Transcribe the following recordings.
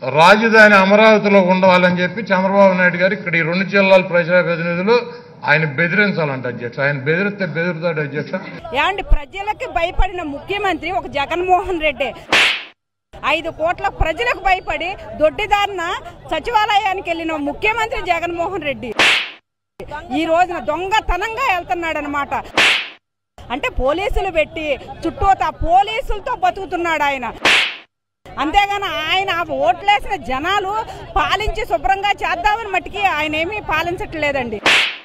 రాజధాని అమరావతిలో ఉండాలని చెప్పి చంద్రబాబు నాయుడు గారు ఇక్కడ ఈ రెండు జిల్లాల ప్రజాప్రతినిధులు ఆయన బెదిరించాలంట అధ్యక్ష ఆయన బెదిరిస్తే బెదిరుతాడు అధ్యక్ష ఏమండి ప్రజలకి భయపడిన ముఖ్యమంత్రి ఒక జగన్మోహన్ రెడ్డి ఐదు కోట్ల ప్రజలకు భయపడి దొడ్డిదారిన సచివాలయానికి వెళ్ళిన ముఖ్యమంత్రి జగన్మోహన్ రెడ్డి ఈ రోజున దొంగతనంగా వెళ్తున్నాడు అనమాట అంటే పోలీసులు పెట్టి చుట్టూతా పోలీసులతో బతుకుతున్నాడు ఆయన అంతేగాని ఆయన ఆ ఓట్లేసిన జనాలు పాలించి శుభ్రంగా చేద్దామని మట్టికి ఆయన ఏమీ పాలించట్లేదండి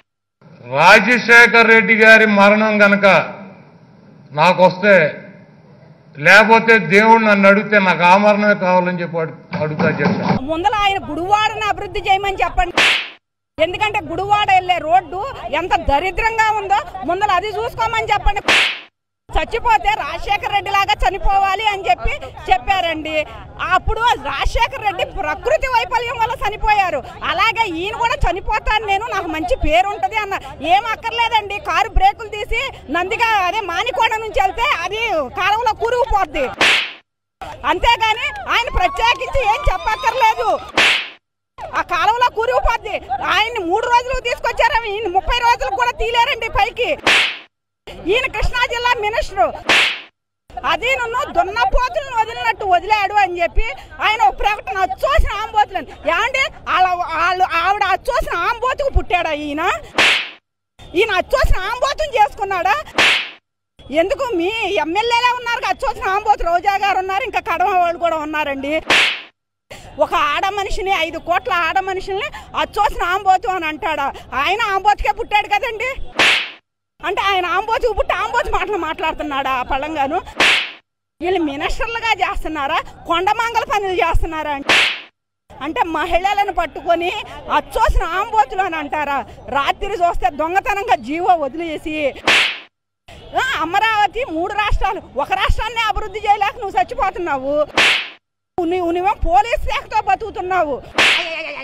రాజశేఖర్ రెడ్డి గారి మరణం గనక నాకు వస్తే లేకపోతే దేవుడు నన్ను అడిగితే నాకు ఆ మరణమే కావాలని చెప్పి అడు- అడుగుతా అధ్యక్ష ముందల ఆయన గుడివాడని అభివృద్ధి చేయమని చెప్పండి ఎందుకంటే గుడివాడ వెళ్ళే రోడ్డు ఎంత దరిద్రంగా ఉందో ముందల అది చూసుకోమని చెప్పండి చచ్చిపోతే రాజశేఖర రెడ్డి లాగా చనిపోవాలి అని చెప్పి చెప్పారండి అప్పుడు రాజశేఖర రెడ్డి ప్రకృతి వైఫల్యం వల్ల చనిపోయారు అలాగే ఈయన కూడా చనిపోతాను నేను నాకు మంచి పేరు ఉంటది అన్న ఏం అక్కర్లేదండి కారు బ్రేకులు తీసి నందిగా అదే మానికోడ నుంచి వెళ్తే అది కాలంలో కూరుకుపోద్ది అంతేగాని ఆయన ప్రత్యేకించి ఏం చెప్పక్కర్లేదు ఆ కాలంలో కూరిపోద్ది ఆయన్ని మూడు రోజులు తీసుకొచ్చారు ఈయన ముప్పై రోజులు కూడా తీలేరండి పైకి ఈయన కృష్ణా జిల్లా మినిస్టర్ అది నన్ను దున్నపోతులను వదిలినట్టు వదిలాడు అని చెప్పి ఆయన ఒక ప్రకటన అచ్చోసిన ఆంబోతులను ఏమంటే వాళ్ళ వాళ్ళు ఆవిడ అచ్చోసిన ఆంబోతుకు పుట్టాడా ఈయన ఈయన అచ్చోసిన ఆంబోతుని చేసుకున్నాడా ఎందుకు మీ ఎమ్మెల్యేలే ఉన్నారు అచ్చోసిన ఆంబోతు రోజా గారు ఉన్నారు ఇంకా కడమ వాళ్ళు కూడా ఉన్నారండి ఒక ఆడ మనిషిని ఐదు కోట్ల ఆడ మనిషిని అచ్చోసిన ఆంబోతు అని అంటాడా ఆయన ఆంబోతుకే పుట్టాడు కదండి అంటే ఆయన ఆంబోతుకు పుట్టి ఆంబోతు మాటలు మాట్లాడుతున్నాడా ఆ పళ్ళంగాను వీళ్ళు మినిస్టర్లుగా చేస్తున్నారా కొండమంగళ పనులు చేస్తున్నారా అంటే అంటే మహిళలను పట్టుకొని అచ్చోసిన ఆంబోతులు అని అంటారా రాత్రి చూస్తే దొంగతనంగా జీవో వదిలేసి ఆ, అమరావతి మూడు రాష్ట్రాలు ఒక రాష్ట్రాన్ని అభివృద్ధి చేయలేక నువ్వు చచ్చిపోతున్నావు నువ్వు నువ్వేమో పోలీస్ శాఖతో బతుకుతున్నావు